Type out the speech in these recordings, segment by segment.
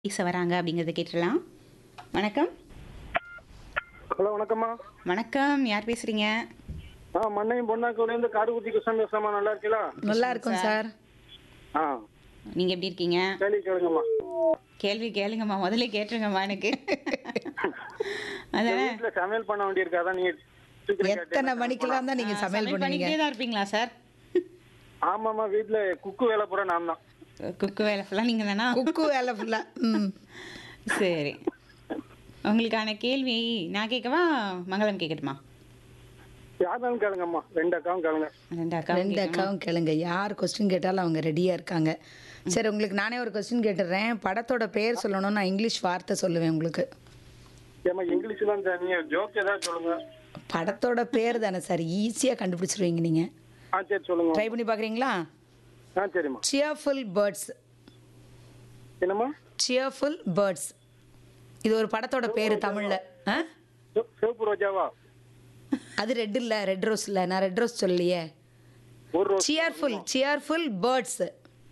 பேச வராங்க அப்படிங்கிறத கேட்டுடலாம் வணக்கம் ஹலோ வணக்கம்மா வணக்கம் யார் பேசுறீங்க ஆ மண்ணையும் பொன்னாக்கூர்லேருந்து காடுகுத்தி கிருஷ்ணன் பேசுறேம்மா நல்லா இருக்கீங்களா நல்லா இருக்கும் சார் ஆ நீங்க எப்படி இருக்கீங்க கேள்வி கேளுங்கம்மா கேள்வி கேளுங்கம்மா முதல்ல கேட்டுருங்கம்மா எனக்கு அதானே வீட்டுல சமையல் பண்ண வேண்டியிருக்கு அதான் நீங்க சீக்கிரம் எத்தனை கேட்டீங்க. மணிக்கெல்லாம் தான் நீங்க சமையல் பண்ணுவீங்க பண்ணிக்கிட்டே தான் இருப்பீங்களா சார் ஆமாம்மா வீட்டுல குக்கு வேலை பூரா நான் தான் குக்கு வேலை ஃபுல்லாக நீங்கள் தானா குக்கு வேலை ஃபுல்லா ம் சரி உங்களுக்கான கேள்வி நான் கேட்கவா மங்களம் கேட்கட்டுமா யாருனாலும் கேளுங்கம்மா ரெண்டு அக்காவும் கேளுங்க ரெண்டு அக்கா ரெண்டு அக்காவும் கேளுங்க யார் கொஸ்டின் கேட்டாலும் அவங்க ரெடியா இருக்காங்க சரி உங்களுக்கு நானே ஒரு கொஸ்டின் கேட்டுடுறேன் படத்தோட பேர் சொல்லணும் நான் இங்கிலீஷ் வார்த்தை சொல்லுவேன் உங்களுக்கு ஏம்மா இங்கிலீஷ் தான் நீங்க ஜோக் ஏதாவது சொல்லுங்க படத்தோட பேர் தானே சார் ஈஸியாக கண்டுபிடிச்சிருவீங்க நீங்க ஆ சரி சொல்லுங்க ட்ரை பண்ணி பார்க்குறீங்களா ஆ சரிம்மா சியர்ஃபுல் பேர்ட்ஸ் என்னம்மா சியர்ஃபுல் பேர்ட்ஸ் இது ஒரு படத்தோட பேர் தமிழ்ல ஆ சிவ- சிவப்பு ரோஜாவா அது ரெட் இல்ல ரெட் ரோஸ் இல்ல நான் ரெட் ரோஸ் சொல்லலையே ஒரு ரோஸ் சியர்ஃபுல் சியர்ஃபுல் பேர்ட்ஸ்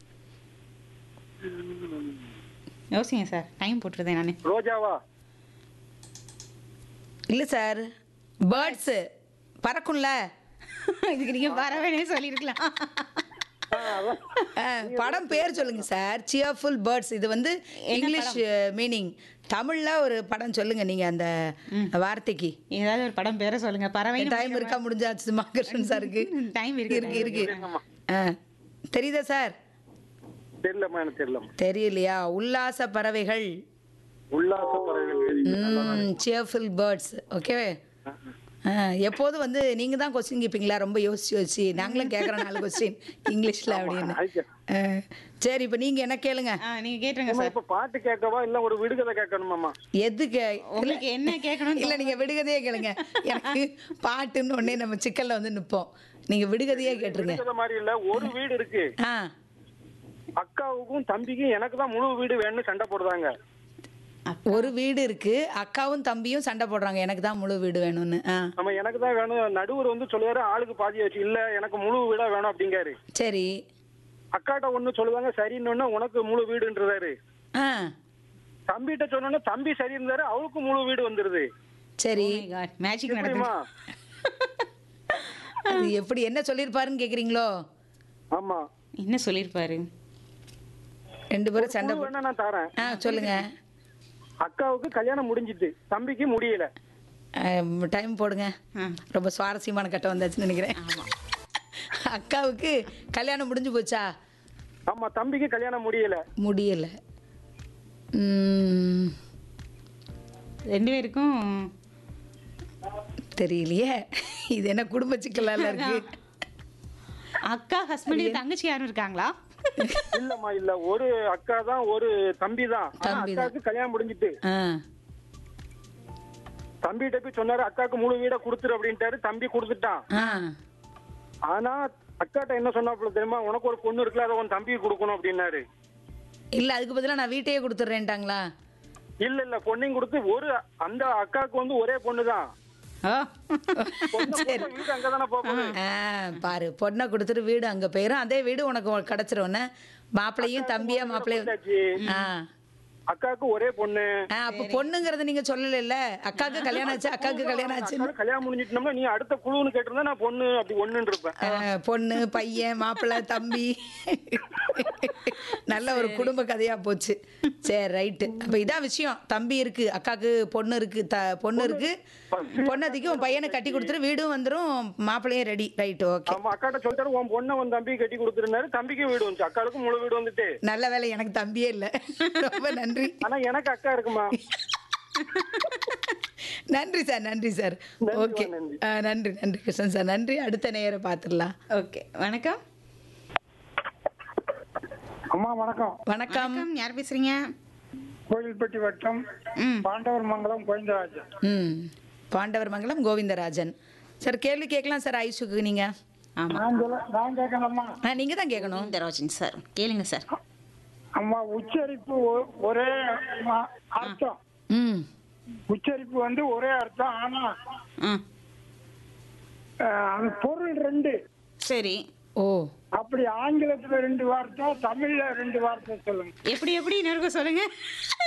யோசிங்க சார் டைம் போட்டுருதேன் நான் ரோஜாவா இல்ல சார் பேர்ட்ஸ் பறக்கும்ல இதுக்கு நீங்கள் பரவேனே சொல்லியிருக்கலாம் ஆ அதான் ஆ, படம் பேர் சொல்லுங்க சார் சியர்ஃபுல் பேர்ட்ஸ் இது வந்து இங்கிலீஷ் மீனிங் தமிழ்ல ஒரு படம் சொல்லுங்க நீங்க அந்த வார்த்தைக்கு ஏதாவது ஒரு படம் பேரை சொல்லுங்க பறவை டைம் இருக்கா முடிஞ்சாச்சு மகர்ஷன் சாருக்கு டைம் இருக்கு இருக்கு இருக்கு சொல்லுங்கம்மா ஆ, தெரியுதா சார் தெரியலம்மா எனக்கு தெரியலம்மா தெரியலையா உல்லாச பறவைகள் உல்லாச பறவைகள் சியர்ஃபுல் பேர்ட்ஸ் ஓகே எப்போதும் வந்து நீங்க தான் கொஸ்டின் கேட்பீங்களா ரொம்ப யோசிச்சு யோசிச்சு நாங்களும் கேட்குறோம் நாலு கொஸ்டின் இங்கிலீஷ்ல அப்படின்னு அதுக்கு. ஆ, சரி இப்போ நீங்க என்ன கேளுங்க ஆ நீங்கள் கேட்டுருங்க அம்மா, சார் இப்ப பாட்டு கேட்கவா இல்ல ஒரு விடுகதை கேட்கணுமாம்மா எது கே உங்களுக்கு என்ன கேட்கணும் இல்ல நீங்க விடுகதையே கேளுங்க எனக்கு பாட்டுன்னு உடனே நம்ம சிக்கல்ல வந்து நிப்போம் நீங்க விடுகதையே கேட்டுருங்க விடுகதை மாதிரி இல்ல ஒரு வீடு இருக்கு ஆ அக்காவுக்கும் தம்பிக்கும் எனக்கு தான் முழு வீடு வேணும்னு சண்டை போடுறாங்க ஒரு வீடு இருக்கு அக்காவும் தம்பியும் சண்டை போடுறாங்க எனக்கு தான் முழு வீடு வேணும்னு ஆ நம்ம எனக்கு தான் வேணும் நடுவர் வந்து சொல்லுவாரு ஆளுக்கு பாதி வச்சு இல்ல எனக்கு முழு வீடா வேணும் அப்படிங்காரு சரி அக்காட்ட ஒண்ணு சொல்லுவாங்க சரின்னு உனக்கு முழு வீடுன்றாரு ஆ தம்பிகிட்ட சொன்னோன்னா தம்பி சரி இருந்தாரு அவளுக்கு முழு வீடு வந்துருது சரி மேஜிக் நடக்குது எப்படிமா அது எப்படி என்ன சொல்லியிருப்பாருன்னு கேக்குறீங்களோ ஆமா என்ன சொல்லியிருப்பாரு ரெண்டு பேரும் சண்டை முழு போட்டு வேணா நான் தரேன் ஆ சொல்லுங்க அக்காவுக்கு கல்யாணம் முடிஞ்சிட்டு தம்பிக்கு முடியல டைம் போடுங்க ஆ ரொம்ப சுவாரஸ்யமான கட்டம் வந்தாச்சுன்னு நினைக்கிறேன் அக்காவுக்கு கல்யாணம் முடிஞ்சு போச்சா ஆமா தம்பிக்கு கல்யாணம் முடியல முடியல ம், ரெண்டு பேருக்கும் தெரியலையே இது என்ன குடும்ப சிக்கலால இருக்கு அக்கா ஹஸ்பண்ட் தங்கச்சி யாரும் இருக்காங்களா இல்லம்மா இல்ல ஒரு அக்கா தான் ஒரு தம்பி தான் ஆனா தம்பி தான். அக்காவுக்கு கல்யாணம் முடிஞ்சிட்டு ஆ தம்பிகிட்ட போய் சொன்னாரு அக்காவுக்கு முழு வீட கொடுத்துரு அப்படின்ட்டாரு தம்பி கொடுத்துட்டான் ஆ ஆனா அக்காட்ட என்ன சொன்னாப்புல தெரியுமா உனக்கு ஒரு பொண்ணு இருக்குல்ல அதை உன் தம்பிக்கு கொடுக்கணும் அப்படின்னாரு இல்ல அதுக்கு பதிலா நான் வீட்டையே கொடுத்துட்றேன்ட்டாங்களா இல்ல இல்ல பொண்ணையும் கொடுத்து ஒரு அந்த அக்காவுக்கு வந்து ஒரே பொண்ணுதான் ஓ பொண்ணு சரி. கொடுத்தா வீடு அங்கதானே போகுது ஆ பாரு பொண்ணை கொடுத்துட்டு வீடு அங்க போயிரும் அதே வீடு உனக்கு கிடைச்சிரும்னு மாப்பிள்ளையும் தம்பியா மாப்பிள்ளையும் ஆ அக்காவுக்கு ஒரே பொண்ணு ஆ அப்ப பொண்ணுங்கறத நீங்க சொல்லல அக்காக்கு கல்யாணம் ஆச்சு அக்காக்கு கல்யாணம் ஆச்சு அக்காவுக்கு கல்யாணம் முடிஞ்சிட்டோம்னா நீ அடுத்த குழுன்னு கேட்டிருந்தா நான் பொண்ணு அப்படி ஒண்ணுன்னு இருப்பேன் ஆ, பொண்ணு பையன் மாப்பிள்ளை தம்பி நல்ல ஒரு குடும்ப கதையா போச்சு சரி ரைட்டு அப்ப இதான் விஷயம் தம்பி இருக்கு அக்காக்கு பொண்ணு இருக்கு த பொண்ணு இருக்கு பொண்ணதுக்கு உன் பையனை கட்டி கொடுத்துரு வீடும் வந்துரும் மாப்பிள்ளையும் ரெடி ரைட் ஓகே ஆமா அக்காட்ட சொல்லிட்டாரு உன் பொண்ணை உன் தம்பி கட்டி கொடுத்துருந்தாரு தம்பிக்கு வீடு வந்துச்சு அக்காவுக்கு முழு வீடு வந்துட்டு நல்ல வேலை எனக்கு தம்பியே இல்ல ரொம்ப நன்றி ஆனா எனக்கு அக்கா இருக்குமா நன்றி சார் நன்றி சார் நன்றி, ஓகே நன்றி. நன்றி நன்றி கிருஷ்ணன் சார் நன்றி அடுத்த நேரம் பார்த்துடலாம் ஓகே வணக்கம் அம்மா வணக்கம் வணக்கம் வணக்கம் யார் பேசுறீங்க கோயில்பட்டி வட்டம் ம் பாண்டவர் மங்கலம் கோவிந்தராஜன் ம் பாண்டவர் மங்கலம் கோவிந்தராஜன் சார் கேள்வி கேட்கலாம் சார் ஐஷுக்கு நீங்க ஆமா நான் சொல்ல நான் கேட்கலாமா ஆ, நீங்க தான் கேட்கணும் கோவிந்தராஜன் சார் கேளுங்க சார் அம்மா உச்சரிப்பு ஒ- ஒரே ம- அர்த்தம் ம் உச்சரிப்பு வந்து ஒரே அர்த்தம் ஆனா ம் அஹ், அது பொருள் ரெண்டு சரி ஓ அப்படி ஆங்கிலத்துல ரெண்டு வார்த்தை தமிழ்ல ரெண்டு வார்த்தை சொல்லுங்க எப்படி எப்படி இன்னொருக்க சொல்லுங்க